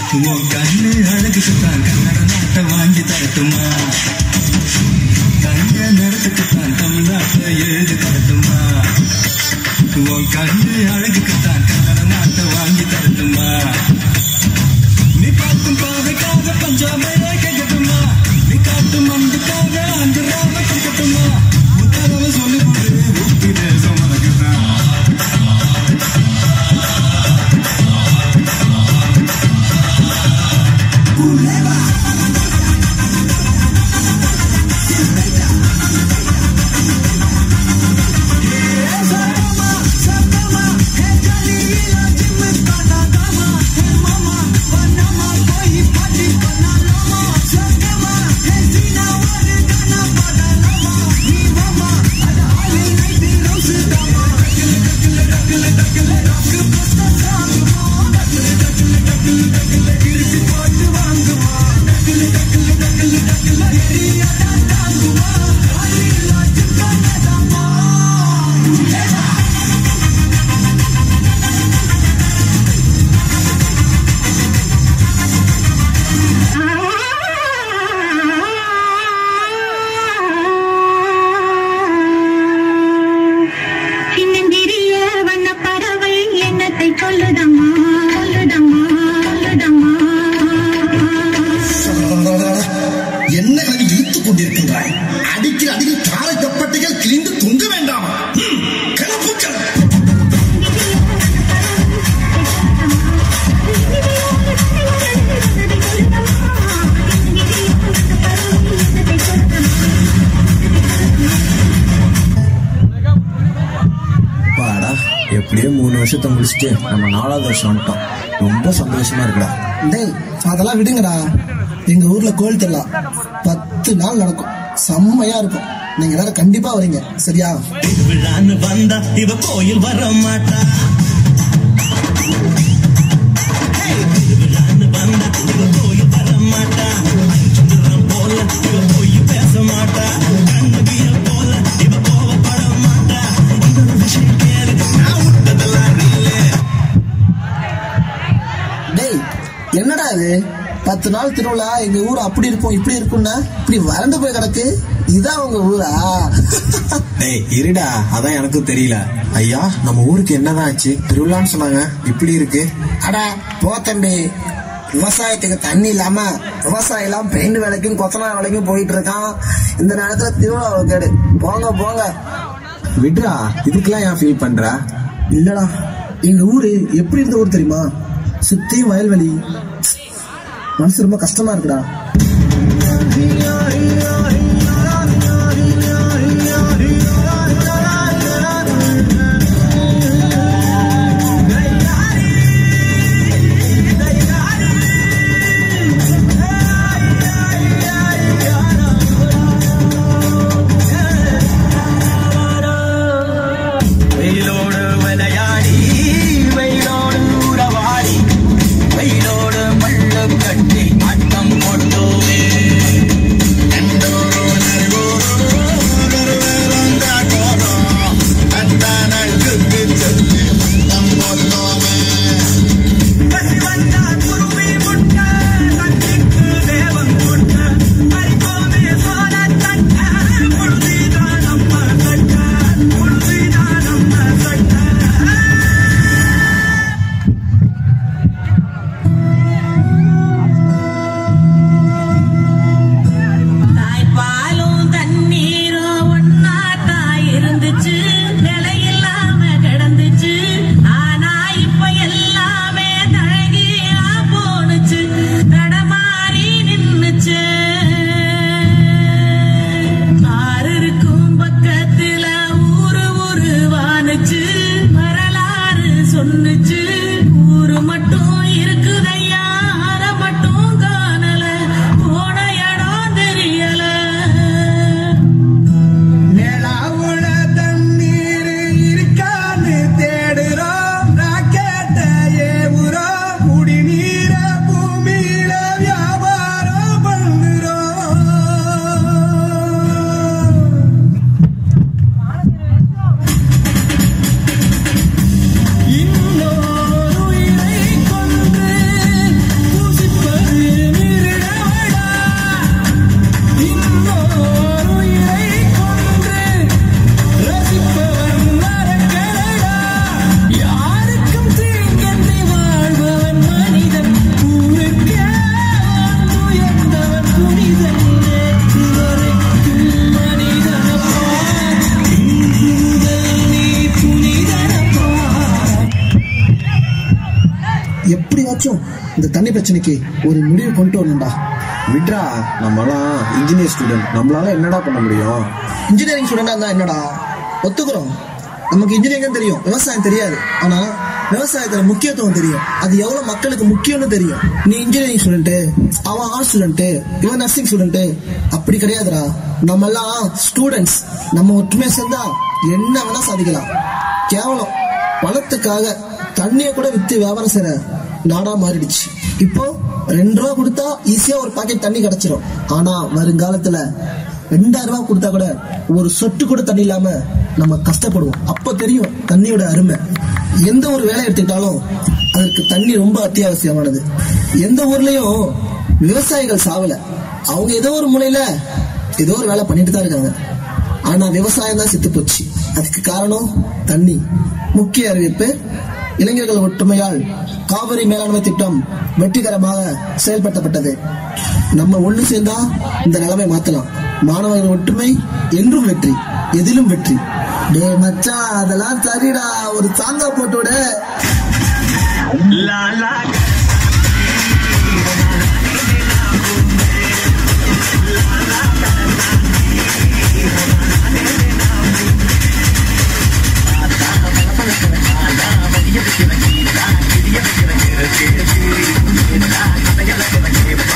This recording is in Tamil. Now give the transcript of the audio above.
உன் கண்ணு அழகுக்குத்தான் கன்னட நாட்டை வாங்கி தரட்டுமா தங்க நிறத்துக்குத்தான் தமிழ்நாட்டை எழுதி தரட்டுமா உன் கண்ணு அழகுக்குத்தான் கன்னட நாட்டை வாங்கி தரட்டுமா நீ பார்க்கும் பாதைக்காக பஞ்சாபையே கேட்கட்டுமா நீ காட்டும் அன்புக்காக அந்த ராம கேட்கட்டுமா உத்தரவு சொல்லி கொடு ஊட்டி தேசம் உனக்குதான் சின்னஞ்சிறிய வண்ணப் பறவை எண்ணத்தை சொல்லுதம்மா சொல்லுதம்மா சொல்லுதம்மா என்ன கல்வி இழுத்துக் கொண்டிருக்கின்றாய் அடிக்கிற அடியில் காலை தப்பட்டைகள் கிழிந்து தொங்க வேண்டாமா ம், கிளப்புக்கள் பாடா எப்படியோ மூணு வருஷத்தை முடிச்சுட்டு நம்ம நாலாவது வருஷம் வந்துட்டோம் ரொம்ப சந்தோஷமா இருக்குடா டேய் அதெல்லாம் விடுங்கடா எங்க ஊர்ல கோயில் திருவிழா பத்து நாள் நடக்கும் செம்மையா இருக்கும் நீங்க எல்லாரும் கண்டிப்பா வரீங்க சரியா விழான்னு வந்தா இவ கோயில் வர மாட்டா விழான்னு வந்தா இவ கோயில் வர மாட்டா அஞ்சுரம் போல இவ போய் பேச மாட்டா கண்ணகிய போல இவ கோவப்பட மாட்டா இந்த விஷயம் கேளு நான் விட்டதெல்லாம் இல்லை டேய் என்னடா இது பத்து நாள் திருவிழா எங்க ஊர் அப்படி இருக்கும் இப்படி இருக்கும்னா இப்படி வறண்டு போய் கிடக்கு இதான் உங்க ஊரா டேய் இருடா அதான் எனக்கும் தெரியல ஐயா நம்ம ஊருக்கு என்னதான் ஆச்சு திருவிழான்னு சொன்னாங்க இப்படி இருக்கு அட போ தம்பி விவசாயத்துக்கு தண்ணி இல்லாம விவசாயம் எல்லாம் பெயிண்ட் வேலைக்கும் கொத்தனா வேலைக்கும் போயிட்டு இருக்கான் இந்த நேரத்துல திருவிழா கேடு போங்க போங்க விடுறா இதுக்கெல்லாம் ஏன் ஃபீல் பண்ற இல்லடா எங்க ஊரு எப்படி இருந்த ஊர் தெரியுமா சுத்தியும் வயல்வெளி மனசு ரொம்ப கஷ்டமா இருக்குடா வெயிலோடு விளையாடி வெயிலோடு உறவாடி வெயிலோடு மல்லு கட்டி ஆட்டம் போட்டோம் தண்ணி பிரச்சனைக்கு ஒரு முடிவு கொண்டு வரணும்டா விட்ரா நம்மலாம் இன்ஜினியர் ஸ்டூடெண்ட் நம்மளால என்னடா பண்ண முடியும் இன்ஜினியரிங் ஸ்டூடெண்டா இருந்தா என்னடா ஒத்துக்கிறோம் நமக்கு இன்ஜினியரிங் தெரியும் விவசாயம் தெரியாது ஆனா விவசாயத்துல முக்கியத்துவம் தெரியும் அது எவ்வளவு மக்களுக்கு முக்கியம்னு தெரியும் நீ இன்ஜினியரிங் ஸ்டூடெண்ட் அவன் ஆர்ட் ஸ்டூடெண்ட் இவன் நர்சிங் ஸ்டூடெண்ட் அப்படி கிடையாதுடா நம்ம எல்லாம் ஸ்டூடெண்ட்ஸ் நம்ம ஒற்றுமையா சேர்ந்தா என்ன வேணா சாதிக்கலாம் கேவலம் பணத்துக்காக தண்ணிய கூட வித்து வியாபாரம் செய்யற நாடா மாறிடுச்சு இப்போ ரெண்டு ரூபா கொடுத்தா ஈஸியா ஒரு பாக்கெட் தண்ணி கிடைச்சிரும் ஆனா வருங்காலத்துல ரெண்டாயிரம் ரூபாய் கொடுத்தா கூட ஒரு சொட்டு கூட தண்ணி இல்லாம நம்ம கஷ்டப்படுவோம் அப்ப தெரியும் தண்ணியோட அருமை எந்த ஒரு வேலை எடுத்துக்கிட்டாலும் அதற்கு தண்ணி ரொம்ப அத்தியாவசியமானது எந்த ஊர்லயும் விவசாயிகள் சாவல அவங்க ஏதோ ஒரு மூலையில ஏதோ ஒரு வேலை பண்ணிட்டு தான் இருக்காங்க ஆனா விவசாயம் தான் செத்து போச்சு அதுக்கு காரணம் தண்ணி முக்கிய அறிவிப்பு இளைஞர்கள் ஒற்றுமையால் காவிரி மேலாண்மை திட்டம் வெற்றிகரமாக செயல்படுத்தப்பட்டது நம்ம ஒண்ணு சேர்ந்தா இந்த நிலைமை மாத்தலாம் மாணவர்கள் ஒற்றுமை என்றும் வெற்றி எதிலும் வெற்றி டேய் மச்சான் அதெல்லாம் சரிடா ஒரு சாங்கா போட்டு விடு Thank you.